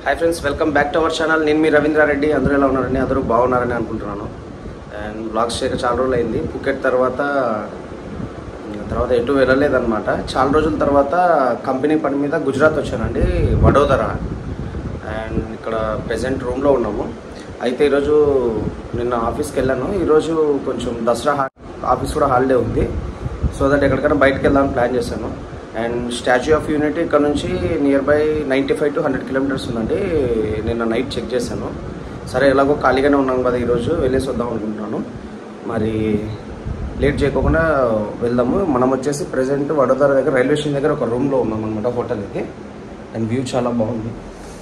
hi friends welcome back to our channel నేను మీ రవీంద్రారెడ్డి అందరూ ఎలా ఉన్నారని అందరూ బాగున్నారని అనుకుంటున్నాను అండ్ బ్లాగ్స్ చేయక చాలా రోజులు అయింది పుకెట్ తర్వాత తర్వాత ఎటు వెళ్ళలేదన్నమాట చాలా రోజుల తర్వాత కంపెనీ పని మీద గుజరాత్ వచ్చానండి వడోదర అండ్ ఇక్కడ ప్రెసెంట్ రూమ్లో ఉన్నాము అయితే ఈరోజు నిన్న ఆఫీస్కి వెళ్ళాను ఈరోజు కొంచెం దసరా హా- ఆఫీస్ కూడా హాలిడే ఉంది సో దట్ ఎక్కడికైనా బయటకు వెళ్దామని ప్లాన్ చేశాను అండ్ స్టాచ్యూ ఆఫ్ యూనిటీ ఇక్కడ నుంచి near by ninety five to hundred kilometres ఉందండి నిన్న నైట్ చెక్ చేశాను సరే ఎలాగో ఖాళీగానే ఉన్నాం కదా ఈరోజు వెళ్ళేసి వద్దాం అనుకుంటున్నాను మరి లేట్ చేయకుండా వెళ్దాము మనం వచ్చేసి ప్రెసెంట్ వడోదర దగ్గర రైల్వే స్టేషన్ దగ్గర ఒక రూమ్లో ఉన్నాం అనమాట హోటల్ ఇది అండ్ వ్యూ చాలా బాగుంది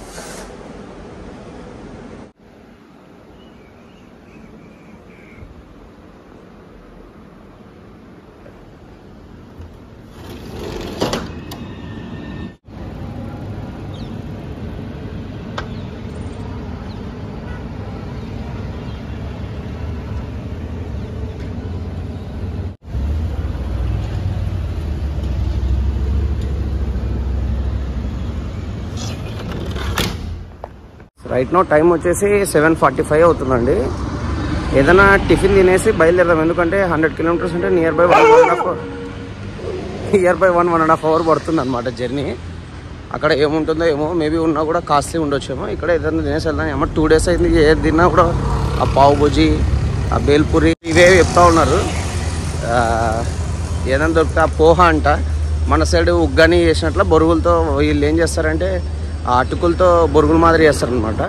రైట్ నో టైం వచ్చేసి సెవెన్ ఫార్టీ ఫైవ్ అవుతుందండి ఏదైనా టిఫిన్ తినేసి బయలుదేరదాం ఎందుకంటే హండ్రెడ్ కిలోమీటర్స్ ఉంటే near by one one and half near by one one and half hour పడుతుంది అనమాట జర్నీ అక్కడ ఏముంటుందో ఏమో మేబీ ఉన్నా కూడా కాస్ట్లీ ఉండొచ్చేమో ఇక్కడ ఏదైనా తినేసి వెళ్దాం ఏమో టూ డేస్ అయింది ఏది తిన్నా కూడా ఆ పావు బుజీ ఆ బేల్పూరి ఇవే చెప్తా ఉన్నారు ఆ, ఏదైనా దొరికితే ఆ పోహ అంట మన సైడ్ ఉగ్గని చేసినట్లు బొరుగులతో వీళ్ళు ఏం చేస్తారంటే ఆ అటుకులతో బొరుగుల మాదిరి చేస్తారనమాట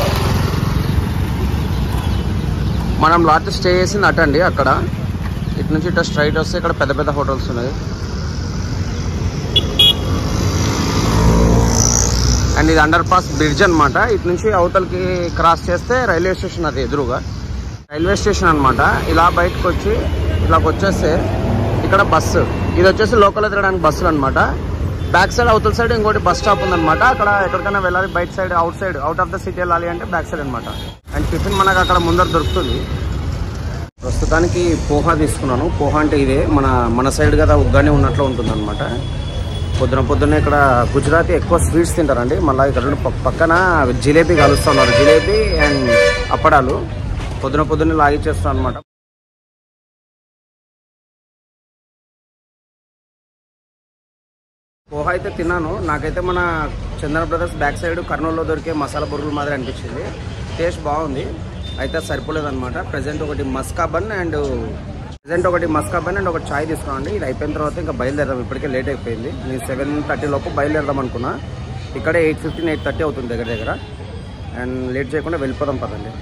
మనం లాస్ట్ స్టే చేసింది అటండి అక్కడ ఇటు నుంచి ఇటు స్ట్రైట్ వస్తే ఇక్కడ పెద్ద పెద్ద హోటల్స్ ఉన్నాయి అండ్ ఇది అండర్ పాస్ బ్రిడ్జ్ అనమాట ఇటు నుంచి అవతలకి క్రాస్ చేస్తే రైల్వే స్టేషన్ అది ఎదురుగా రైల్వే స్టేషన్ అనమాట ఇలా బయటకు వచ్చి ఇలాగ వచ్చేస్తే ఇక్కడ బస్సు ఇది వచ్చేసి లోకల్ తిరగడానికి బస్సులు అనమాట బ్యాక్ సైడ్ అవతల సైడ్ ఇంకోటి బస్ స్టాప్ ఉందన్నమాట అక్కడ ఎక్కడికైనా వెళ్ళాలి బయట side out side out of the city వెళ్ళాలి అంటే బ్యాక్ సైడ్ అనమాట అండ్ టిఫిన్ మనకు అక్కడ ముందర దొరుకుతుంది ప్రస్తుతానికి పోహా తీసుకున్నాను పోహా అంటే ఇదే మన మన సైడ్ కదా ఉగ్గానే ఉన్నట్లు ఉంటుంది అనమాట పొద్దున పొద్దున్నే ఇక్కడ గుజరాతీ ఎక్కువ స్వీట్స్ తింటారండి మళ్ళీ ఇక్కడ రెండు పక్- పక్కన జిలేబీ కలుస్తూ ఉన్నారు జిలేబీ అండ్ అప్పడాలు పొద్దున పొద్దున్నే లాగిచ్చేస్తాం అనమాట పోహా అయితే తిన్నాను నాకైతే మన చందన బ్రదర్స్ బ్యాక్ సైడ్ కర్నూలులో దొరికే మసాలా బొరుగుల మాదిరి అనిపించింది టేస్ట్ బాగుంది అయితే అది సరిపోలేదన్నమాట ప్రజెంట్ ఒకటి మస్కా బన్ అండ్ ప్రజెంట్ ఒకటి మస్కా బన్ అండ్ ఒకటి చాయ్ తీసుకోండి ఇది అయిపోయిన తర్వాత ఇంకా బయలుదేరదాం ఇప్పటికే లేట్ అయిపోయింది నేను సెవెన్ థర్టీ లోపు బయలుదేరదాం అనుకున్నా ఇక్కడే ఎయిట్ ఫిఫ్టీన్ ఎయిట్ థర్టీ అవుతుంది దగ్గర దగ్గర అండ్ లేట్ చేయకుండా వెళ్ళిపోదాం పదండి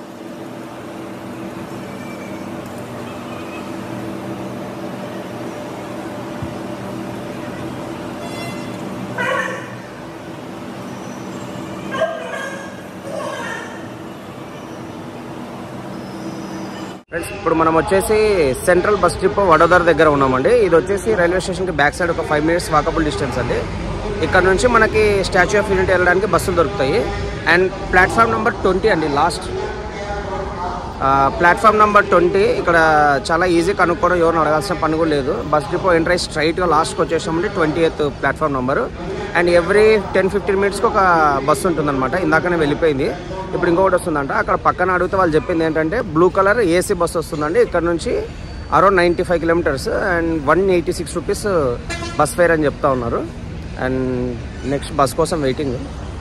ఫ్రెండ్స్ ఇప్పుడు మనం వచ్చేసి సెంట్రల్ బస్ డిపో వడోదర దగ్గర ఉన్నామండి ఇది వచ్చేసి రైల్వే స్టేషన్కి బ్యాక్ సైడ్ ఒక ఫైవ్ మినిట్స్ వాకబుల్ డిస్టెన్స్ అండి ఇక్కడ నుంచి మనకి స్టాచ్యూ ఆఫ్ యూనిటీ వెళ్ళడానికి బస్సులు దొరుకుతాయి అండ్ ప్లాట్ఫామ్ నెంబర్ ట్వంటీ అండి లాస్ట్ ప్లాట్ఫామ్ నెంబర్ ట్వంటీ ఇక్కడ చాలా ఈజీ కనుక్కోవడం ఎవరిని అడగాల్సిన పని కూడా లేదు బస్ డిపో ఎంటర్ అయ్యి స్ట్రైట్గా లాస్ట్కి వచ్చేసామండి twenty eighth platform number and every ten fifteen మినిట్స్కి ఒక బస్సు ఉంటుందన్నమాట ఇందాకనే వెళ్ళిపోయింది ఇప్పుడు ఇంకొకటి వస్తుందంట అక్కడ పక్కన అడిగితే వాళ్ళు చెప్పింది ఏంటంటే బ్లూ కలర్ ఏసీ బస్సు వస్తుందండి ఇక్కడ నుంచి around ninety five kilometres and one eighty six rupees bus fare అని చెప్తా ఉన్నారు అండ్ నెక్స్ట్ బస్ కోసం వెయిటింగ్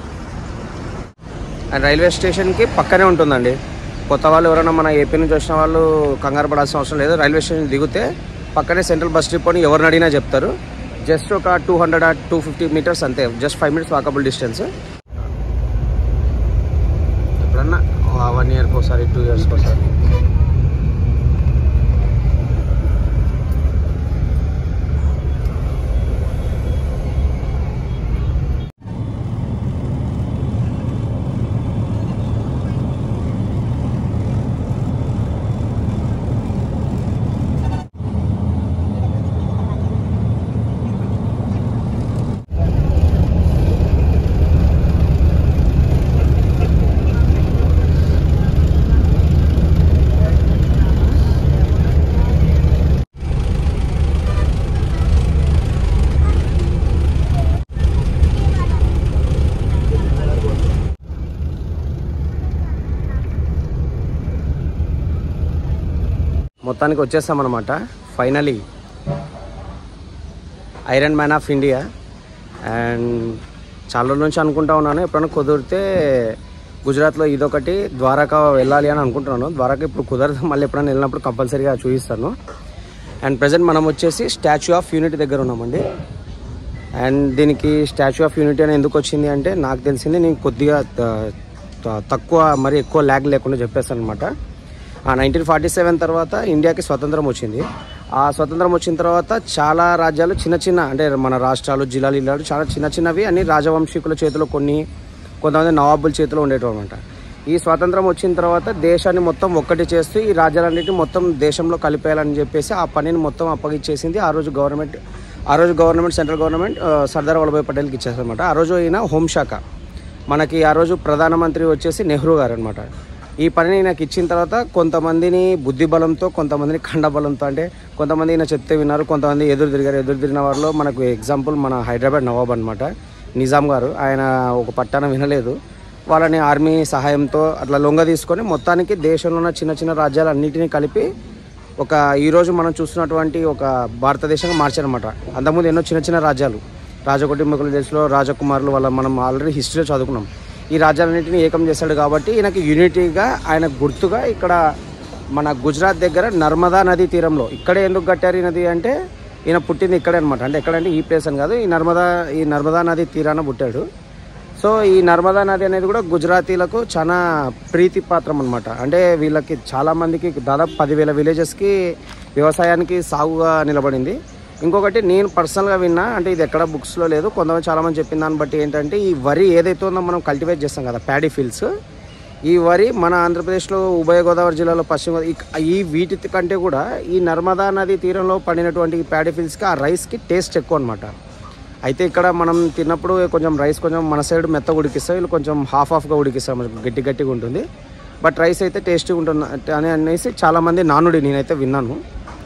అండ్ రైల్వే స్టేషన్కి పక్కనే ఉంటుందండి కొత్త వాళ్ళు ఎవరైనా మన ఏపీ నుంచి వచ్చిన వాళ్ళు కంగారు పడాల్సిన అవసరం లేదు రైల్వే స్టేషన్ దిగితే పక్కనే సెంట్రల్ బస్ డిపో అని ఎవరిని అడిగినా చెప్తారు జస్ట్ ఒక two hundred two fifty metres అంతే just five minutes walkable distance ఎప్పుడన్నా వన్ ఇయర్కి ఒకసారి టూ ఇయర్స్కి ఒకసారి మొత్తానికి వచ్చేసామన్నమాట finally iron man of India and చాలా రోజుల నుంచి అనుకుంటా ఉన్నాను ఎప్పుడైనా కుదిరితే గుజరాత్లో ఇదొకటి ద్వారకా వెళ్ళాలి అని అనుకుంటున్నాను ద్వారకా ఇప్పుడు కుదరదు మళ్ళీ ఎప్పుడైనా వెళ్ళినప్పుడు కంపల్సరీగా చూపిస్తాను అండ్ ప్రజెంట్ మనం వచ్చేసి స్టాచ్యూ ఆఫ్ యూనిటీ దగ్గర ఉన్నామండి అండ్ దీనికి స్టాచ్యూ ఆఫ్ యూనిటీ అని ఎందుకు వచ్చింది అంటే నాకు తెలిసింది నేను కొద్దిగా త- త- తక్కువ మరి ఎక్కువ ల్యాగ్ లేకుండా చెప్పేస్తాను అనమాట ఆ నైన్టీన్ ఫార్టీ సెవెన్ తర్వాత ఇండియాకి స్వతంత్రం వచ్చింది ఆ స్వతంత్రం వచ్చిన తర్వాత చాలా రాజ్యాలు చిన్న చిన్న అంటే మన రాష్ట్రాలు జిల్లాలు ఇల్లాలు చాలా చిన్న చిన్నవి అన్ని రాజవంశీకుల చేతిలో కొన్ని కొంతమంది నవాబుల చేతిలో ఉండేటివి అనమాట ఈ స్వాతంత్రం వచ్చిన తర్వాత దేశాన్ని మొత్తం ఒక్కటి చేస్తూ ఈ రాజ్యాలన్నింటినీ మొత్తం దేశంలో కలిపేయాలని చెప్పేసి ఆ పనిని మొత్తం అప్పగిచ్చేసింది ఆ రోజు గవర్నమెంట్ ఆ రోజు గవర్నమెంట్ సెంట్రల్ గవర్నమెంట్ ఆ, సర్దార్ వల్లభాయ్ పటేల్కి ఇచ్చేసారనమాట ఆ రోజు ఈయన హోంశాఖ మనకి ఆ రోజు ప్రధానమంత్రి వచ్చేసి నెహ్రూ గారు అనమాట ఈ పనిని నాకు ఇచ్చిన తర్వాత కొంతమందిని బుద్ధి బలంతో కొంతమందిని ఖండబలంతో అంటే కొంతమంది ఈయన చెప్తే విన్నారు కొంతమంది ఎదురు తిరిగారు ఎదురు తిరిగిన వారిలో మనకు ఎగ్జాంపుల్ మన హైదరాబాద్ నవాబ్ అనమాట నిజాం గారు ఆయన ఒక పట్టాన వినలేదు వాళ్ళని ఆర్మీ సహాయంతో అట్లా లొంగ తీసుకొని మొత్తానికి దేశంలో ఉన్న చిన్న చిన్న రాజ్యాలన్నిటినీ కలిపి ఒక ఈరోజు మనం చూస్తున్నటువంటి ఒక భారతదేశంగా మార్చారనమాట అంతకుముందు ఎన్నో చిన్న చిన్న రాజ్యాలు రాజకుటుంబకుల దేశంలో రాజకుమారులు వాళ్ళ మనం ఆల్రెడీ హిస్టరీలో చదువుకున్నాం ఈ రాజ్యాలన్నింటినీ ఏకం చేశాడు కాబట్టి ఈయనకి యూనిటీగా ఆయన గుర్తుగా ఇక్కడ మన గుజరాత్ దగ్గర నర్మదా నదీ తీరంలో ఇక్కడే ఎందుకు కట్టారు ఈ నది అంటే ఈయన పుట్టింది ఇక్కడే అనమాట అంటే ఎక్కడంటే ఈ ప్లేస్ అని కాదు ఈ నర్మదా ఈ నర్మదా నది తీరాన పుట్టాడు సో ఈ నర్మదా నది అనేది కూడా గుజరాతీలకు చాలా ప్రీతి పాత్రం అనమాట అంటే వీళ్ళకి చాలా మందికి దాదాపు పదివేల విలేజెస్కి వ్యవసాయానికి సాగుగా నిలబడింది ఇంకొకటి నేను పర్సనల్గా విన్నా అంటే ఇది ఎక్కడ బుక్స్లో లేదు కొంతమంది చాలామంది చెప్పిన దాన్ని బట్టి ఏంటంటే ఈ వరి ఏదైతే ఉందో మనం కల్టివేట్ చేస్తాం కదా ప్యాడీ ఫీల్డ్స్ ఈ వరి మన ఆంధ్రప్రదేశ్లో ఉభయ గోదావరి జిల్లాలో పశ్చిమ గోదావరి ఈ- ఈ వీటి కంటే కూడా ఈ నర్మదా నది తీరంలో పండినటువంటి ఈ ప్యాడీ ఫీల్డ్స్కి ఆ రైస్కి టేస్ట్ ఎక్కువ అనమాట అయితే ఇక్కడ మనం తిన్నప్పుడు కొంచెం రైస్ కొంచెం మన సైడ్ మెత్తగా ఉడికిస్తాం వీళ్ళు కొంచెం హాఫ్ హాఫ్గా ఉడికిస్తాం గట్టి గట్టిగా ఉంటుంది బట్ రైస్ అయితే టేస్టీగా ఉంటుంది అని అనేసి చాలామంది నానుడి నేనైతే విన్నాను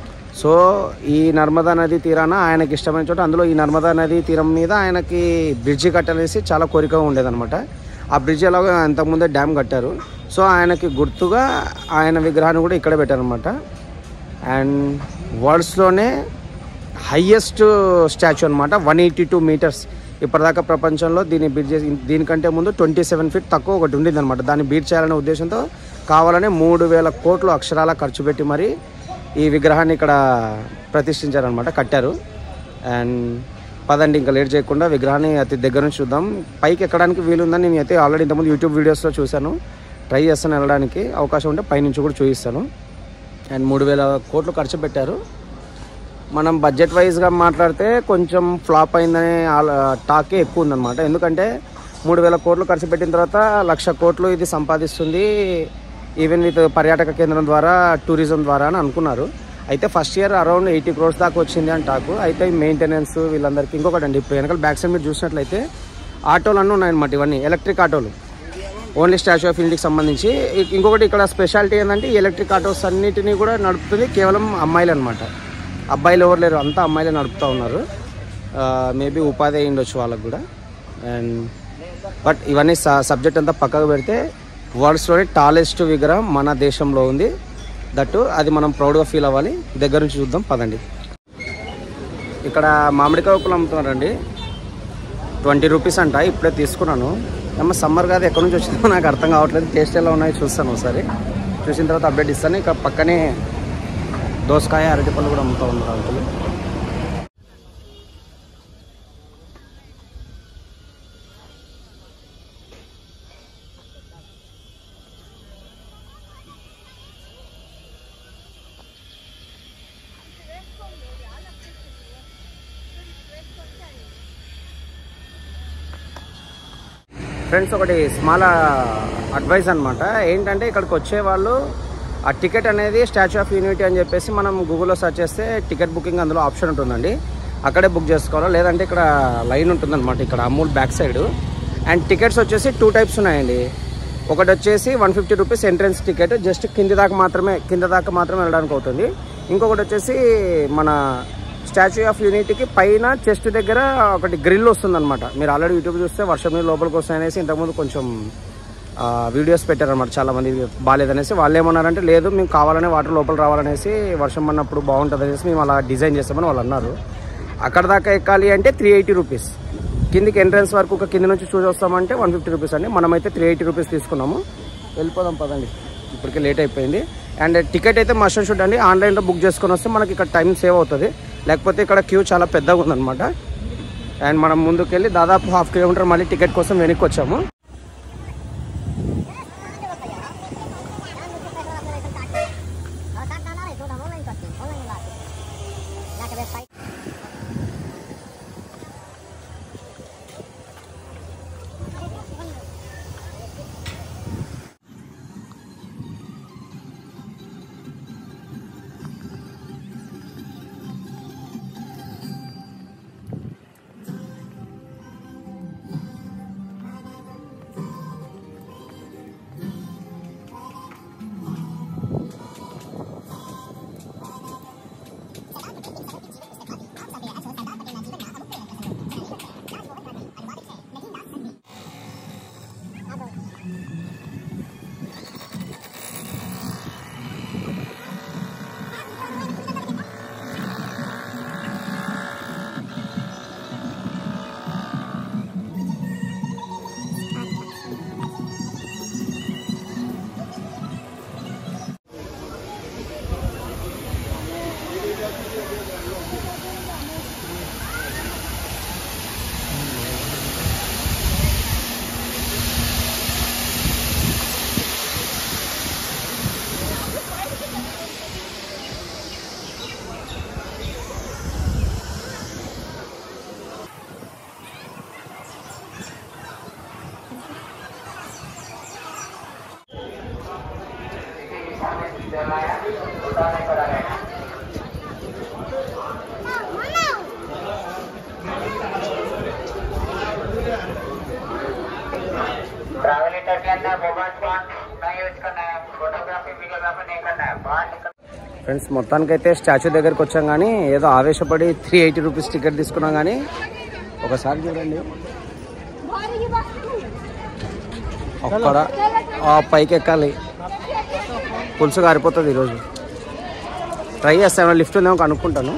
సో ఈ నర్మదా నది తీరాన ఆయనకి ఇష్టమైన చోట అందులో ఈ నర్మదా నది తీరం మీద ఆయనకి బ్రిడ్జి కట్టాలనేసి చాలా కోరిక ఉండేదన్నమాట ఆ బ్రిడ్జ్ ఎలాగో అంతకుముందే డ్యామ్ కట్టారు సో ఆయనకి గుర్తుగా ఆయన విగ్రహాన్ని కూడా ఇక్కడ పెట్టారనమాట అండ్ వరల్డ్స్లోనే హయ్యెస్ట్ స్టాచ్యూ అనమాట వన్ ఎయిటీ టూ మీటర్స్ ఇప్పటిదాకా ప్రపంచంలో దీన్ని బీట్ చేసి దీనికంటే ముందు ట్వంటీ సెవెన్ ఫీట్ తక్కువ ఒకటి ఉండింది అనమాట దాన్ని బీట్ చేయాలనే ఉద్దేశంతో కావాలనే మూడు వేల కోట్లు అక్షరాల ఖర్చు పెట్టి మరి ఈ విగ్రహాన్ని ఇక్కడ ప్రతిష్ఠించారనమాట కట్టారు అండ్ పదండి ఇంకా లేట్ చేయకుండా విగ్రహాన్ని అతి దగ్గర నుంచి చూద్దాం పైకి ఎక్కడానికి వీలుందని నేను అయితే ఆల్రెడీ ఇంతకుముందు యూట్యూబ్ వీడియోస్లో చూశాను ట్రై చేస్తాను వెళ్ళడానికి అవకాశం ఉంటే పైనుంచి కూడా చూపిస్తాను అండ్ మూడు వేల కోట్లు ఖర్చు పెట్టారు మనం బడ్జెట్ వైజ్గా మాట్లాడితే కొంచెం ఫ్లాప్ అయిందనే ఆల- టాకే ఎక్కువ ఉందన్నమాట ఎందుకంటే మూడు వేల కోట్లు ఖర్చు పెట్టిన తర్వాత లక్ష కోట్లు ఇది సంపాదిస్తుంది ఈవెన్ విత్ పర్యాటక కేంద్రం ద్వారా టూరిజం ద్వారా అని అనుకున్నారు అయితే first year around eighty crores దాకా వచ్చింది అని టాకు అయితే ఈ మెయింటెనెన్స్ వీళ్ళందరికీ ఇంకొకటి అండి ఇప్పుడు వెనకాల బ్యాక్ సైడ్ మీరు చూసినట్లయితే ఆటోలు అన్నీ ఉన్నాయన్నమాట ఇవన్నీ ఎలక్ట్రిక్ ఆటోలు ఓన్లీ స్టాచ్యూ ఆఫ్ యూనిటీకి సంబంధించి ఇ- ఇంకొకటి ఇక్కడ స్పెషాలిటీ ఏంటంటే ఈ ఎలక్ట్రిక్ ఆటోస్ అన్నిటినీ కూడా నడుపుతుంది కేవలం అమ్మాయిలు అనమాట అబ్బాయిలు ఎవరు లేరు అంతా అమ్మాయిలే నడుపుతూ ఉన్నారు మేబీ ఉపాధి అయి ఉండొచ్చు వాళ్ళకు కూడా అండ్ బట్ ఇవన్నీ సబ్జెక్ట్ అంతా పక్కకు పెడితే వరల్డ్స్లోని టాలెస్ట్ విగ్రహం మన దేశంలో ఉంది దట్టు అది మనం ప్రౌడ్గా ఫీల్ అవ్వాలి దగ్గర నుంచి చూద్దాం పదండి ఇక్కడ మామిడికాయ ఉప్పులు అమ్ముతున్నారండి ట్వంటీ రూపీస్ అంట ఇప్పుడే తీసుకున్నాను ఏమో సమ్మర్ కాదు ఎక్కడి నుంచి వచ్చిందో నాకు అర్థం కావట్లేదు టేస్ట్ ఎలా ఉన్నాయో చూస్తాను ఒకసారి చూసిన తర్వాత అప్డేట్ ఇస్తాను ఇక పక్కనే దోసకాయ అరటిపళ్ళు కూడా అమ్ముతూ ఉన్నారు అంకులు ఫ్రెండ్స్ ఒకటి స్మాల్ అడ్వైస్ అనమాట ఏంటంటే ఇక్కడికి వచ్చే వాళ్ళు ఆ టికెట్ అనేది స్టాచ్యూ ఆఫ్ యూనిటీ అని చెప్పేసి మనం గూగుల్లో సెర్చ్ చేస్తే టికెట్ బుకింగ్ అందులో ఆప్షన్ ఉంటుందండి అక్కడే బుక్ చేసుకోవాలి లేదంటే ఇక్కడ లైన్ ఉంటుందన్నమాట ఇక్కడ Amul back side and tickets వచ్చేసి టూ టైప్స్ ఉన్నాయండి ఒకటి వచ్చేసి one fifty rupees entrance ticket just కింది దాకా మాత్రమే కింద దాకా మాత్రమే వెళ్ళడానికి అవుతుంది ఇంకొకటి వచ్చేసి మన స్టాచ్యూ ఆఫ్ యూనిటీకి పైన చెస్ట్ దగ్గర ఒకటి గ్రిల్ వస్తుందన్నమాట మీరు ఆల్రెడీ యూట్యూబ్ చూస్తే వర్షం నీళ్ళు లోపలికి వస్తాయనేసి ఇంతకుముందు కొంచెం ఆ, వీడియోస్ పెట్టారనమాట చాలామంది బాగాలేదనేసి వాళ్ళు ఏమన్నారంటే లేదు మేము కావాలనే వాటర్ లోపల రావాలనేసి వర్షం పడినప్పుడు బాగుంటుంది అనేసి మేము అలా డిజైన్ చేస్తామని వాళ్ళు అన్నారు అక్కడ దాకా ఎక్కాలి అంటే త్రీ ఎయిటీ రూపీస్ కిందికి ఎంట్రన్స్ వరకు ఒక కింద నుంచి చూసి వస్తామంటే వన్ ఫిఫ్టీ రూపీస్ అండి మనమైతే త్రీ ఎయిటీ రూపీస్ తీసుకున్నాము వెళ్ళిపోదాం పదండి ఇప్పటికే లేట్ అయిపోయింది అండ్ టికెట్ అయితే మస్ట్ అండ్ షుడ్ అండి ఆన్లైన్లో బుక్ చేసుకొని వస్తే మనకి ఇక్కడ టైం సేవ్ అవుతుంది లేకపోతే ఇక్కడ క్యూ చాలా పెద్దగా ఉందన్నమాట అండ్ మనం ముందుకెళ్ళి దాదాపు హాఫ్ కిలోమీటర్ మళ్ళీ టికెట్ కోసం వెనక్కి వచ్చాము ट्रैवल के अंदर मोबाइल फोन नहीं यूज करना है फोटोग्राफी वीडियोग्राफी नहीं करना है बाहर निकल ఫ్రెండ్స్ మొత్తానికైతే స్టాచ్యూ దగ్గరికి వచ్చాం కానీ ఏదో ఆవేశపడి త్రీ ఎయిటీ రూపీస్ టికెట్ తీసుకున్నాం కానీ ఒకసారి చూడండి ఒక్కడ ఆ పైకి ఎక్కాలి పులుసు గారిపోతుంది ఈరోజు ట్రై చేస్తాను లిఫ్ట్ ఉందేమో కనుక్కుంటాను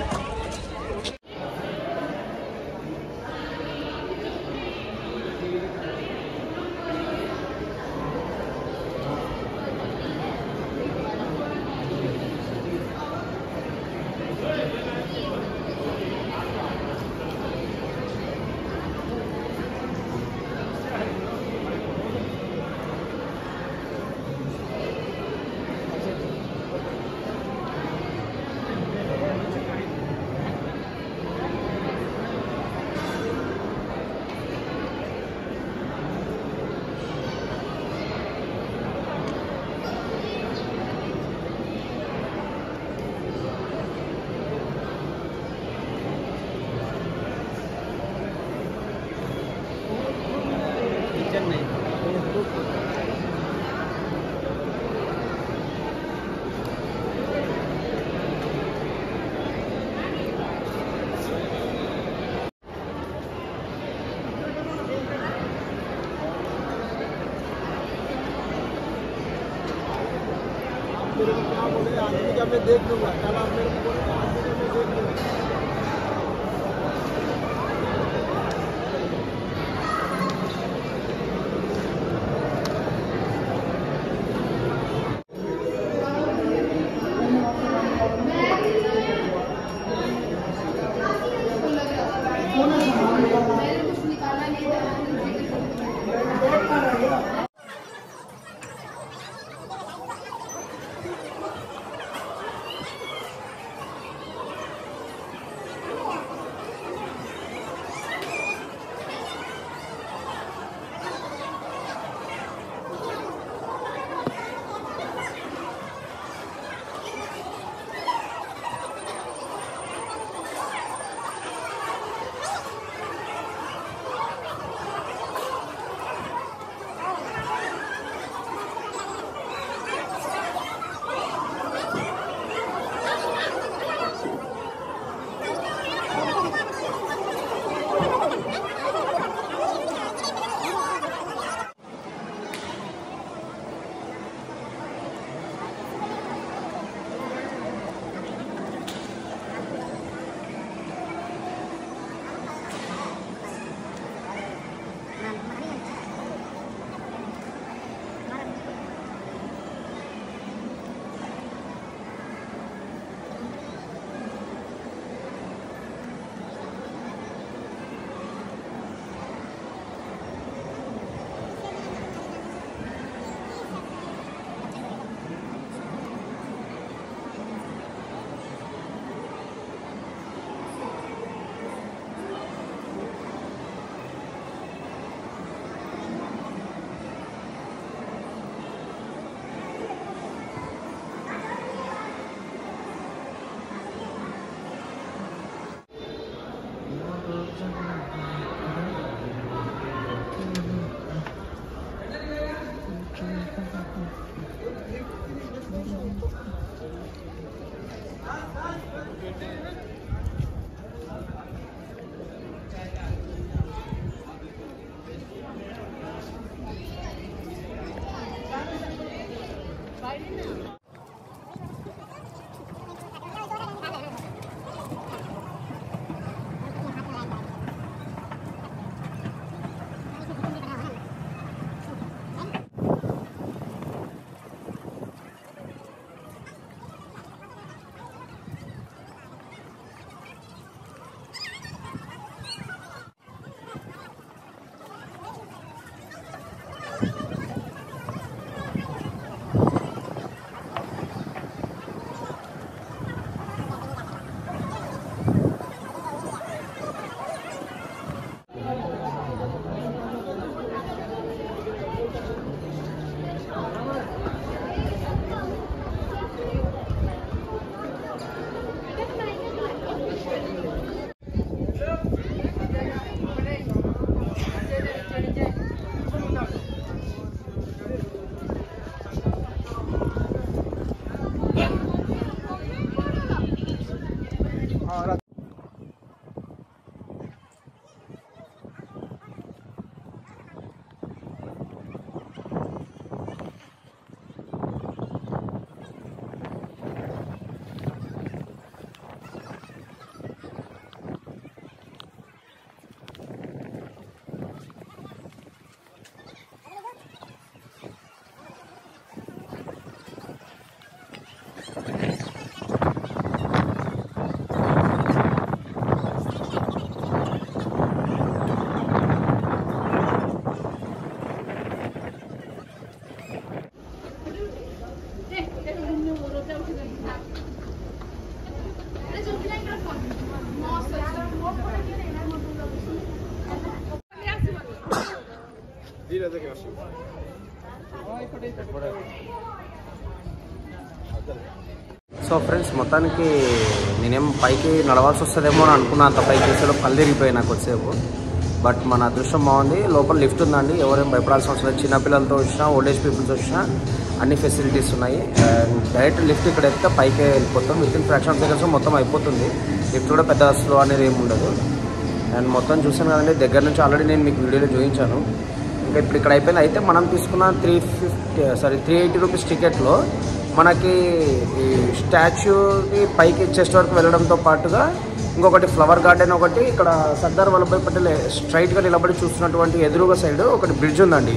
సో ఫ్రెండ్స్ మొత్తానికి నేనేం పైకి నడవాల్సి వస్తుందేమో అని అనుకున్నా అంత పైకి చేసేలో కళ్ళు తిరిగిపోయాయి నాకు కొద్దిసేపు బట్ మన అదృష్టం బాగుంది లోపల లిఫ్ట్ ఉందండి ఎవరేం భయపడాల్సిన అవసరం లేదు చిన్నపిల్లలతో వచ్చినా ఓల్డ్ ఏజ్ పీపుల్స్ వచ్చినా అన్ని ఫెసిలిటీస్ ఉన్నాయి అండ్ డైరెక్ట్ లిఫ్ట్ ఇక్కడ ఎత్తే పైకే వెళ్ళిపోతాం with in fraction of seconds మొత్తం అయిపోతుంది లిఫ్ట్ కూడా పెద్ద స్లో అనేది ఏమి ఉండదు అండ్ మొత్తం చూసాను కదండి దగ్గర నుంచి ఆల్రెడీ నేను మీకు వీడియోలో చూపించాను ఇంకా ఇప్పుడు ఇక్కడ అయిపోయింది అయితే మనం తీసుకున్న three fifty sorry three eighty rupees టికెట్లో మనకి ఈ స్టాచ్యూకి పైకి చెస్ట్ వరకు వెళ్ళడంతో పాటుగా ఇంకొకటి ఫ్లవర్ గార్డెన్ ఒకటి ఇక్కడ సర్దార్ వల్లభాయ్ పటేల్ స్ట్రైట్గా నిలబడి చూస్తున్నటువంటి ఎదురుగా సైడ్ ఒకటి బ్రిడ్జ్ ఉందండి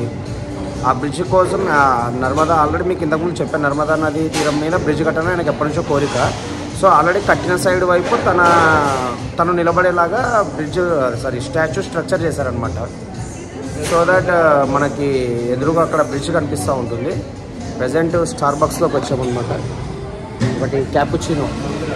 ఆ బ్రిడ్జ్ కోసం ఆ నర్మదా ఆల్రెడీ మీకు ఇంతకుముందు చెప్పాను నర్మదా నది తీరం మీద బ్రిడ్జ్ కట్టాలని ఆయనకి ఎప్పటి నుంచో కోరిక సో ఆల్రెడీ కట్టిన సైడ్ వైపు తన తను నిలబడేలాగా బ్రిడ్జ్ సారీ స్టాచ్యూ స్ట్రక్చర్ చేశారనమాట సో దట్ మనకి ఎదురుగా అక్కడ బ్రిడ్జ్ కనిపిస్తూ ఉంటుంది ప్రజెంట్ స్టార్ బాక్స్లోకి వచ్చామన్నమాట ఒకటి క్యాపుచినో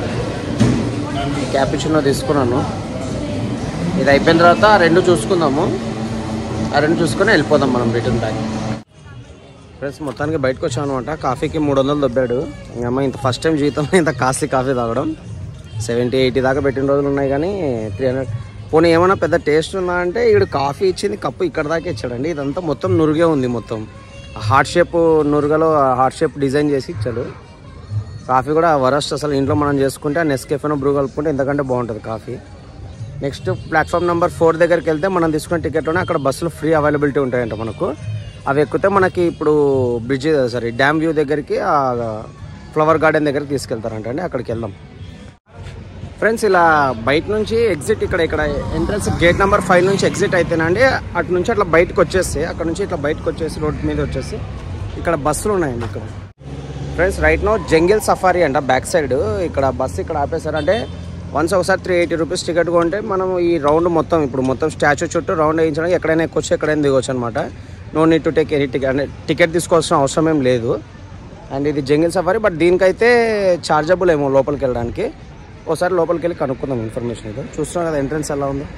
క్యాపుచినో తీసుకున్నాను ఇది అయిపోయిన తర్వాత ఆ రెండు చూసుకుందాము ఆ రెండు చూసుకొని వెళ్ళిపోదాం మనం రిటర్న్ బ్యాక్ ఫ్రెండ్స్ మొత్తానికి బయటకు వచ్చాం అనమాట కాఫీకి మూడు వందలు దొబ్బాడు అమ్మ ఇంత ఫస్ట్ టైం జీవితంలో ఇంత కాస్ట్లీ కాఫీ తాగడం సెవెంటీ ఎయిటీ దాకా పెట్టిన రోజులు ఉన్నాయి కానీ త్రీ హండ్రెడ్ పోనీ ఏమైనా పెద్ద టేస్ట్ ఉందా అంటే ఈడు కాఫీ ఇచ్చింది కప్పు ఇక్కడ దాకా ఇచ్చాడండి ఇదంతా మొత్తం నురుగే ఉంది మొత్తం హార్ట్ షేప్ నురుగలో హార్ట్ షేప్ డిజైన్ చేసి ఇచ్చాడు కాఫీ కూడా వరస్ట్ అసలు ఇంట్లో మనం చేసుకుంటే ఆ నెస్కెఫెనో బ్రూ కలుపుకుంటే ఎంతకంటే బాగుంటుంది coffee next platform number four దగ్గరికి వెళ్తే మనం తీసుకున్న టికెట్లోనే అక్కడ బస్సులు ఫ్రీ అవైలబిలిటీ ఉంటాయంట మనకు అవి ఎక్కితే మనకి ఇప్పుడు బ్రిడ్జ్ సారీ డ్యామ్ వ్యూ దగ్గరికి ఆ ఫ్లవర్ గార్డెన్ దగ్గరికి తీసుకెళ్తారంట అండి అక్కడికి వెళ్దాం ఫ్రెండ్స్ ఇలా బయట నుంచి ఎగ్జిట్ ఇక్కడ ఇక్కడ ఎంట్రన్స్ గేట్ నెంబర్ ఫైవ్ నుంచి ఎగ్జిట్ అయితేనండి అటు నుంచి అట్లా బయటకు వచ్చేసి అక్కడ నుంచి ఇట్లా బయటకు వచ్చేసి రోడ్ మీద వచ్చేసి ఇక్కడ బస్సులు ఉన్నాయండి ఇక్కడ friends right no jungle safari అంట బ్యాక్ సైడ్ ఇక్కడ బస్సు ఇక్కడ ఆపేశారంటే వన్స్ ఒకసారి త్రీ ఎయిటీ రూపీస్ టికెట్ కొంటే మనం ఈ రౌండ్ మొత్తం ఇప్పుడు మొత్తం స్టాచ్యూ చుట్టూ రౌండ్ వేయించడానికి ఎక్కడైనా ఎక్కొచ్చు ఎక్కడైనా దిగొచ్చు అనమాట no need to take any ticket అంటే టికెట్ తీసుకోవాల్సిన అవసరం ఏం లేదు అండ్ ఇది జంగిల్ సఫారీ బట్ దీనికైతే చార్జబుల్ ఏమో లోపలికి వెళ్ళడానికి ఒకసారి లోపలికి వెళ్ళి కనుక్కుందాం ఇన్ఫర్మేషన్ ఇది చూస్తున్నాం కదా ఎంట్రన్స్ ఎలా ఉంది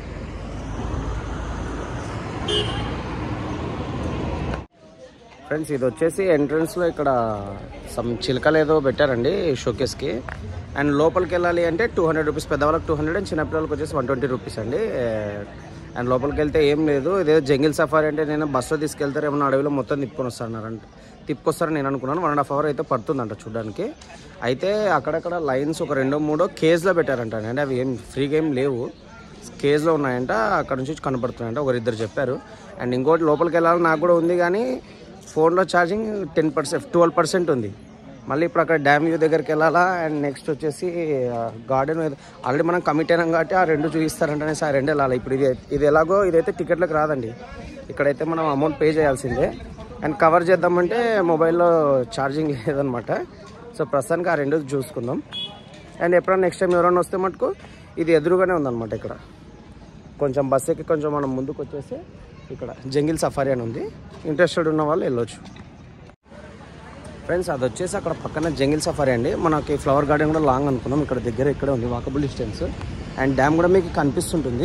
ఫ్రెండ్స్ ఇది వచ్చేసి ఎంట్రన్స్లో ఇక్కడ సమ్ చిలకలు ఏదో పెట్టారండి షోకేస్కి అండ్ లోపలికి వెళ్ళాలి అంటే టూ హండ్రెడ్ రూపీస్ పెద్దవాళ్ళకి టూ హండ్రెడ్ అండ్ చిన్నపిల్లలకి వచ్చేసి వన్ ట్వంటీ రూపీస్ అండి అండ్ లోపలికి వెళ్తే ఏం లేదు ఇదేదో జంగిల్ సఫారీ అంటే నేను బస్సులో తీసుకెళ్తారు ఏమన్నా అడవిలో మొత్తం తిప్పుకొని వస్తారన్నారంట తిప్పుకొస్తారని నేను అనుకున్నాను వన్ అండ్ హాఫ్ అవర్ అయితే పడుతుందంట చూడడానికి అయితే అక్కడక్కడ లైన్స్ ఒక రెండో మూడో కేజ్లో పెట్టారంట అంటే అవి ఏం ఫ్రీగా ఏం లేవు కేజ్లో ఉన్నాయంట అక్కడ నుంచి కనపడుతున్నాయంట ఒకరిద్దరు చెప్పారు అండ్ ఇంకోటి లోపలికి వెళ్ళాలని నాకు కూడా ఉంది కానీ ఫోన్లో charging ten percent twelve percent ఉంది మళ్ళీ ఇప్పుడు అక్కడ డ్యామ్ వ్యూ దగ్గరికి వెళ్ళాలా అండ్ నెక్స్ట్ వచ్చేసి గార్డెన్ ఆల్రెడీ మనం కమిట్ అయినాం కాబట్టి ఆ రెండు చూపిస్తారంటేనే సార్ రెండు వెళ్ళాలి ఇప్పుడు ఇది ఇది ఎలాగో ఇదైతే టికెట్లకు రాదండి ఇక్కడైతే మనం అమౌంట్ పే చేయాల్సిందే అండ్ కవర్ చేద్దామంటే మొబైల్లో ఛార్జింగ్ లేదనమాట సో ప్రస్తుతానికి ఆ రెండు చూసుకుందాం అండ్ ఎప్పుడైనా నెక్స్ట్ టైం ఎవరైనా వస్తే మటుకు ఇది ఎదురుగానే ఉందన్నమాట ఇక్కడ కొంచెం బస్ ఎక్కి కొంచెం మనం ముందుకు వచ్చేసి ఇక్కడ జంగిల్ సఫారీ అని ఉంది ఇంట్రెస్టెడ్ ఉన్న వాళ్ళు వెళ్ళొచ్చు ఫ్రెండ్స్ అది వచ్చేసి అక్కడ పక్కన జంగిల్ సఫారీ అండి మనకి ఫ్లవర్ గార్డెన్ కూడా లాంగ్ అనుకున్నాం ఇక్కడ దగ్గర ఇక్కడే ఉంది వాకబుల్ డిస్టెన్స్ అండ్ డ్యామ్ కూడా మీకు కనిపిస్తుంటుంది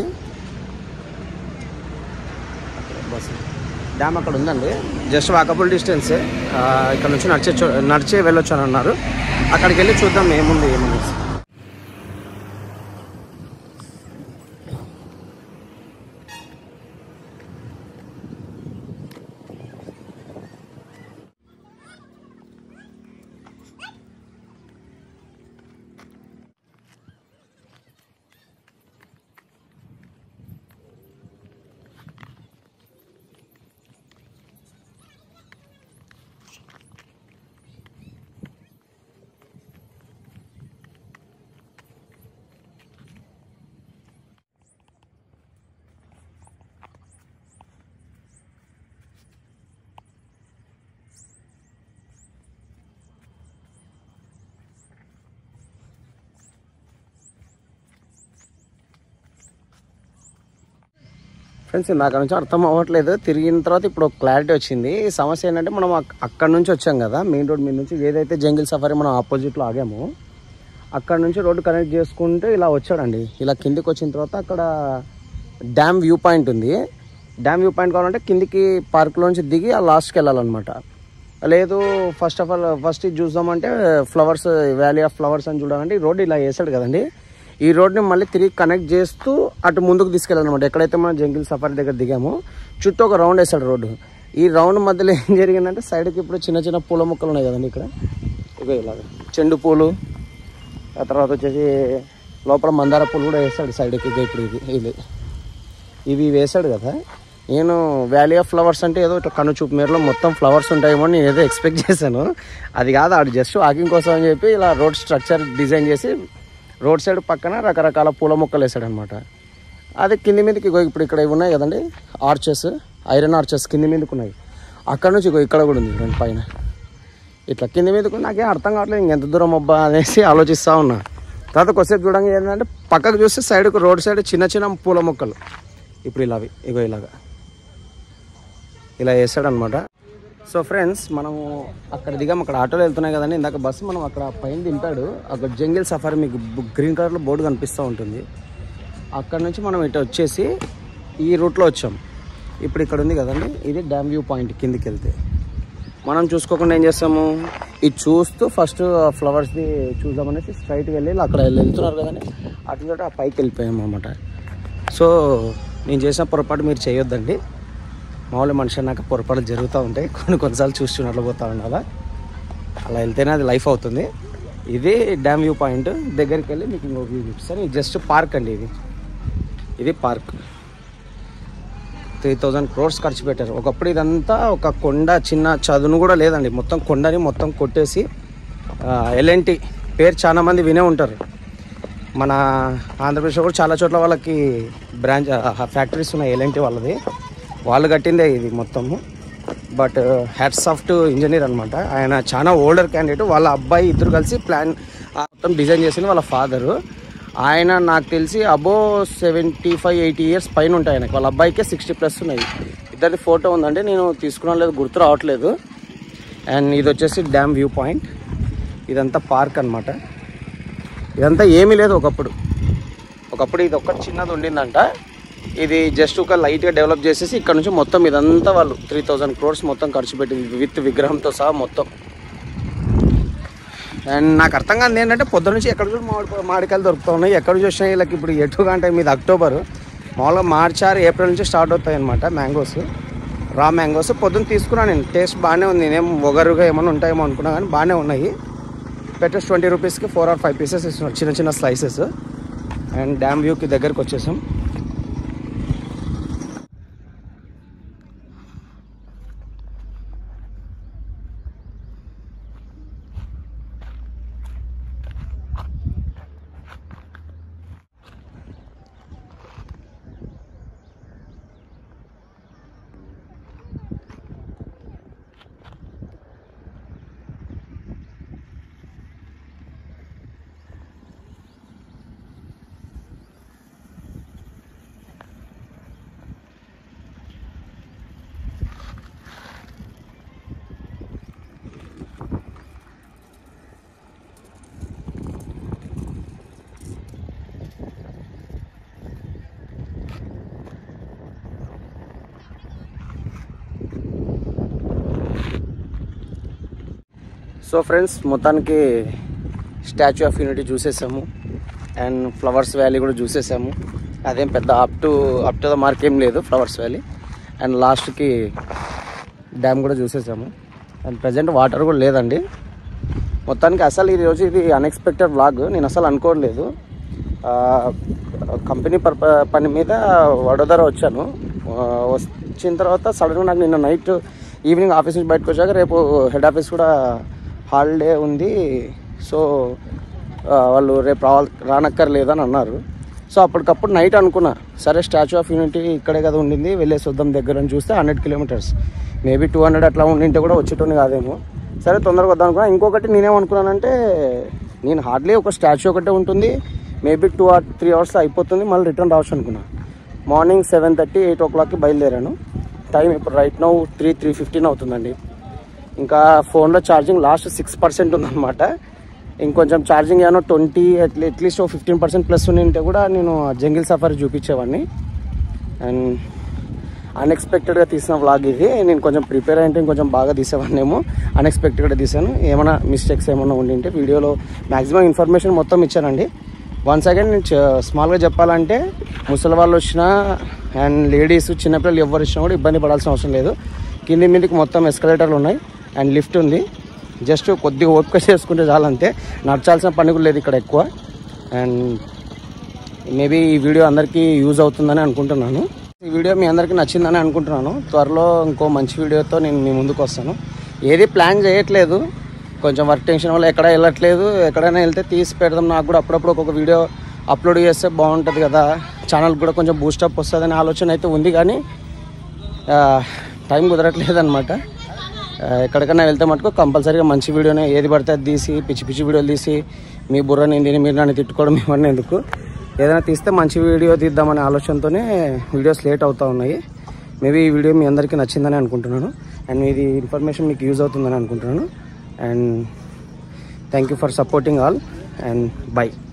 బస్ డ్యామ్ అక్కడ ఉందండి జస్ట్ వాకబుల్ డిస్టెన్స్ ఇక్కడ నుంచి నడిచే చో- నడిచే వెళ్ళొచ్చు అని అన్నారు అక్కడికి వెళ్ళి చూద్దాం ఏముంది ఏముంది ఫ్రెండ్స్ ఇందాక నుంచి అర్థం అవ్వట్లేదు తిరిగిన తర్వాత ఇప్పుడు ఒక క్లారిటీ వచ్చింది ఈ సమస్య ఏంటంటే మనం అక్- అక్కడ నుంచి వచ్చాం కదా మెయిన్ రోడ్ మీద నుంచి ఏదైతే జంగిల్ సఫారీ మనం ఆపోజిట్లో ఆగామో అక్కడ నుంచి రోడ్డు కనెక్ట్ చేసుకుంటే ఇలా వచ్చాడండి ఇలా కిందికి వచ్చిన తర్వాత అక్కడ డ్యామ్ వ్యూ పాయింట్ ఉంది డ్యామ్ వ్యూ పాయింట్ కావాలంటే కిందికి పార్క్లోంచి దిగి ఆ లాస్ట్కి వెళ్ళాలన్నమాట లేదు ఫస్ట్ ఆఫ్ ఆల్ ఫస్ట్ ఇది చూద్దామంటే ఫ్లవర్స్ వ్యాలీ ఆఫ్ ఫ్లవర్స్ అని చూడాలంటే ఈ రోడ్ ఇలా వేసాడు కదండి ఈ రోడ్ని మళ్ళీ తిరిగి కనెక్ట్ చేస్తూ అటు ముందుకు తీసుకెళ్ళాలన్నమాట ఎక్కడైతే మనం జంగిల్ సఫారీ దగ్గర దిగామో చుట్టూ ఒక రౌండ్ వేసాడు రోడ్డు ఈ రౌండ్ మధ్యలో ఏం జరిగిందంటే సైడ్కి ఇప్పుడు చిన్న చిన్న పూల మొక్కలు ఉన్నాయి కదండి ఇక్కడ ఇక ఇలాగ చెండు పూలు ఆ తర్వాత వచ్చేసి లోపల మందార పూలు కూడా వేస్తాడు సైడ్కి ఇక ఇప్పుడు ఇది ఇది ఇవి వేసాడు కదా నేను వ్యాలీ ఆఫ్ ఫ్లవర్స్ అంటే ఏదో ఇట్లా కన్ను చూపు మేరలో మొత్తం ఫ్లవర్స్ ఉంటాయేమో అని నేను ఏదో ఎక్స్పెక్ట్ చేశాను అది కాదు ఆడు జస్ట్ వాకింగ్ కోసం అని చెప్పి ఇలా రోడ్ స్ట్రక్చర్ డిజైన్ చేసి రోడ్ సైడ్ పక్కన రకరకాల పూల మొక్కలు వేసాడు అనమాట అది కింది మీదకి ఇగో ఇప్పుడు ఇక్కడ ఇవి ఉన్నాయి కదండి ఆర్చెస్ ఐరన్ ఆర్చెస్ కింది మీదకి ఉన్నాయి అక్కడ నుంచి ఇగో ఇక్కడ కూడా ఉంది రెండు పైన ఇట్లా కింద మీదకు నాకేం అర్థం కావట్లేదు ఇంకెంత దూరం అబ్బా అనేసి ఆలోచిస్తూ ఉన్నా తర్వాత కొద్దిసేపు చూడంగా ఏంటంటే పక్కకు చూస్తే సైడ్కు రోడ్ సైడ్ చిన్న చిన్న పూల మొక్కలు ఇప్పుడు ఇలా అవి ఇగో ఇలాగా ఇలా వేసాడనమాట సో ఫ్రెండ్స్ మనము అక్కడ దిగాం అక్కడ ఆటోలో వెళ్తున్నాయి కదండి ఇందాక బస్సు మనం అక్కడ పైన దింపాడు అక్కడ జంగిల్ సఫారీ మీకు గ్రీన్ కలర్లో బోర్డు కనిపిస్తూ ఉంటుంది అక్కడ నుంచి మనం ఇటు వచ్చేసి ఈ రూట్లో వచ్చాం ఇప్పుడు ఇక్కడ ఉంది కదండి ఇది డ్యామ్ వ్యూ పాయింట్ కిందికి వెళ్తే మనం చూసుకోకుండా ఏం చేస్తాము ఇది చూస్తూ ఫస్ట్ ఫ్లవర్స్ది చూద్దామనేసి స్ట్రైట్కి వెళ్ళి అక్కడ వెళ్తున్నారు కదండి అటు చోట ఆ పైకి వెళ్ళిపోయాము అనమాట సో నేను చేసిన పొరపాటు మీరు చేయొద్దండి మామూలు మనిషి అన్నాక పొరపాటు జరుగుతూ ఉంటాయి కొన్ని కొన్నిసార్లు చూస్తున్నట్లు పోతా ఉండాలా అలా వెళ్తేనే అది లైఫ్ అవుతుంది ఇది డ్యామ్ వ్యూ పాయింట్ దగ్గరికి వెళ్ళి మీకు ఇంకో వ్యూ చూపిస్తాను ఇది జస్ట్ పార్క్ అండి ఇది ఇది పార్క్ త్రీ థౌజండ్ క్రోర్స్ ఖర్చు పెట్టారు ఒకప్పుడు ఇదంతా ఒక కొండ చిన్న చదును కూడా లేదండి మొత్తం కొండని మొత్తం కొట్టేసి ఎల్ఎన్టీ పేరు చాలా మంది వినే ఉంటారు మన ఆంధ్రప్రదేశ్లో కూడా చాలా చోట్ల వాళ్ళకి బ్రాంచ్ ఫ్యాక్టరీస్ ఉన్నాయి ఎల్ఎన్టీ వాళ్ళది వాళ్ళు కట్టిందే ఇది మొత్తము బట్ హ్యాట్స్ సాఫ్ట్ ఇంజనీర్ అనమాట ఆయన చాలా ఓల్డర్ క్యాండిడేట్ వాళ్ళ అబ్బాయి ఇద్దరు కలిసి ప్లాన్ మొత్తం డిజైన్ చేసింది వాళ్ళ ఫాదరు ఆయన నాకు తెలిసి అబో సెవెంటీ ఫైవ్ ఎయిటీ ఇయర్స్ పైన ఉంటాయి ఆయనకి వాళ్ళ అబ్బాయికే సిక్స్టీ ప్లస్ ఉన్నాయి ఇద్దరిది ఫోటో ఉందండి నేను తీసుకున్నాను లేదు గుర్తు రావట్లేదు అండ్ ఇది వచ్చేసి డ్యామ్ వ్యూ పాయింట్ ఇదంతా పార్క్ అన్నమాట ఇదంతా ఏమీ లేదు ఒకప్పుడు ఒకప్పుడు ఇది ఒక్కటి చిన్నది ఉండిందంట ఇది జస్ట్ ఒక లైట్గా డెవలప్ చేసేసి ఇక్కడ నుంచి మొత్తం ఇదంతా వాళ్ళు త్రీ థౌజండ్ క్రోర్స్ మొత్తం ఖర్చు పెట్టింది విత్ విగ్రహంతో సహా మొత్తం అండ్ నాకు అర్థం కాదు ఏంటంటే పొద్దు నుంచి ఎక్కడ చూసి మామిడి మామిడికాయలు దొరుకుతూ ఉన్నాయి ఎక్కడ చూసినా వీళ్ళకి ఇప్పుడు ఎటుగా అంటే మీది అక్టోబర్ మామూలుగా మార్చ్ ఆరు ఏప్రిల్ నుంచి స్టార్ట్ అవుతాయి అనమాట మ్యాంగోస్ రా మ్యాంగోస్ పొద్దున్న తీసుకున్నాను నేను టేస్ట్ బాగానే ఉంది నేనేం ఒగరుగా ఏమైనా ఉంటాయేమో అనుకున్నా కానీ బాగానే ఉన్నాయి పెట్టేసి ట్వంటీ రూపీస్కి ఫోర్ ఆర్ ఫైవ్ పీసెస్ ఇస్తున్నారు చిన్న చిన్న స్లైసెస్ అండ్ డ్యామ్ వ్యూకి దగ్గరికి వచ్చేసాం సో ఫ్రెండ్స్ మొత్తానికి స్టాచ్యూ ఆఫ్ యూనిటీ చూసేసాము అండ్ ఫ్లవర్స్ వ్యాలీ కూడా చూసేసాము అదేం పెద్ద up to up to the mark ఏం లేదు ఫ్లవర్స్ వ్యాలీ అండ్ లాస్ట్కి డ్యామ్ కూడా చూసేసాము అండ్ ప్రజెంట్ వాటర్ కూడా లేదండి మొత్తానికి అసలు ఈ రోజు ఇది అన్ఎక్స్పెక్టెడ్ వ్లాగ్ నేను అసలు అనుకోలేదు ఆ, కంపెనీ పర్ప పని మీద వడోదర వచ్చాను ఆ, వచ్చిన తర్వాత సడన్గా నాకు నిన్న నైట్ ఈవినింగ్ ఆఫీస్ నుంచి బయటకు వచ్చాక రేపు హెడ్ ఆఫీస్ కూడా హాలిడే ఉంది సో ఆ, వాళ్ళు రేపు రావాలి రానక్కర్లేదు అని అన్నారు సో అప్పటికప్పుడు నైట్ అనుకున్నా సరే స్టాచ్యూ ఆఫ్ యూనిటీ ఇక్కడే కదా ఉండింది వెళ్ళేసి వద్దాం దగ్గర అని చూస్తే hundred kilometres maybe two hundred అట్లా ఉండింటే కూడా వచ్చేటోని కాదేమో సరే తొందరగా వద్దాం అనుకున్నా ఇంకొకటి నేనేమనుకున్నానంటే నేను హార్డ్లీ ఒక స్టాచ్యూ ఒకటే ఉంటుంది maybe two or three hours అయిపోతుంది మళ్ళీ రిటర్న్ రావచ్చు అనుకున్నా మార్నింగ్ సెవెన్ థర్టీ ఎయిట్ ఓ క్లాక్కి బయలుదేరాను టైం ఇప్పుడు right now three three fifteen అవుతుందండి ఇంకా ఫోన్లో ఛార్జింగ్ లాస్ట్ సిక్స్ పర్సెంట్ ఉందన్నమాట ఇంకొంచెం ఛార్జింగ్ ఏమో ట్వంటీ అట్లీ అట్లీస్ట్ ఒక ఫిఫ్టీన్ పర్సెంట్ ప్లస్ ఉంటే కూడా నేను జంగిల్ సఫారీ చూపించేవాడిని అండ్ అన్ఎక్స్పెక్టెడ్గా తీసిన వ్లాగ్ ఇది నేను కొంచెం ప్రిపేర్ అయితే కొంచెం బాగా తీసేవాడినేమో అన్ఎక్స్పెక్టెడ్గా తీసాను ఏమైనా మిస్టేక్స్ ఏమైనా ఉండింటే వీడియోలో మ్యాక్సిమం ఇన్ఫర్మేషన్ మొత్తం ఇచ్చానండి వన్ సెకండ్ నేను చ- స్మాల్గా చెప్పాలంటే ముసలి వాళ్ళు వచ్చినా అండ్ లేడీస్ చిన్నపిల్లలు ఎవరు వచ్చినా కూడా ఇబ్బంది పడాల్సిన అవసరం లేదు కింది మీదకి మొత్తం ఎస్కలేటర్లు ఉన్నాయి అండ్ లిఫ్ట్ ఉంది జస్ట్ కొద్దిగా ఓపిక చేసుకుంటే చాలంతే నడచాల్సిన పని కూడా లేదు ఇక్కడ ఎక్కువ అండ్ మేబీ ఈ వీడియో అందరికీ యూజ్ అవుతుందని అనుకుంటున్నాను ఈ వీడియో మీ అందరికీ నచ్చిందని అనుకుంటున్నాను త్వరలో ఇంకో మంచి వీడియోతో నేను మీ ముందుకు వస్తాను ఏది ప్లాన్ చేయట్లేదు కొంచెం వర్క్ టెన్షన్ వల్ల ఎక్కడ వెళ్ళట్లేదు ఎక్కడైనా వెళ్తే తీసి పెడదాం నాకు కూడా అప్పుడప్పుడు ఒక్కొక్క వీడియో అప్లోడ్ చేస్తే బాగుంటుంది కదా ఛానల్ కూడా కొంచెం బూస్టప్ వస్తుందనే ఆలోచన అయితే ఉంది కానీ ఆ, టైం కుదరట్లేదు అనమాట ఎక్కడికైనా వెళ్తే మటుకు కంపల్సరీగా మంచి వీడియోనే ఏది పడితే అది తీసి పిచ్చి పిచ్చి వీడియోలు తీసి మీ బుర్ర నేను మీరు నన్ను తిట్టుకోవడం ఇవన్నీ ఎందుకు ఏదైనా తీస్తే మంచి వీడియో తీద్దామనే ఆలోచనతోనే వీడియోస్ లేట్ అవుతూ ఉన్నాయి మేబీ ఈ వీడియో మీ అందరికీ నచ్చిందని అనుకుంటున్నాను అండ్ ఇది ఇన్ఫర్మేషన్ మీకు యూజ్ అవుతుందని అనుకుంటున్నాను and thank you for supporting all and by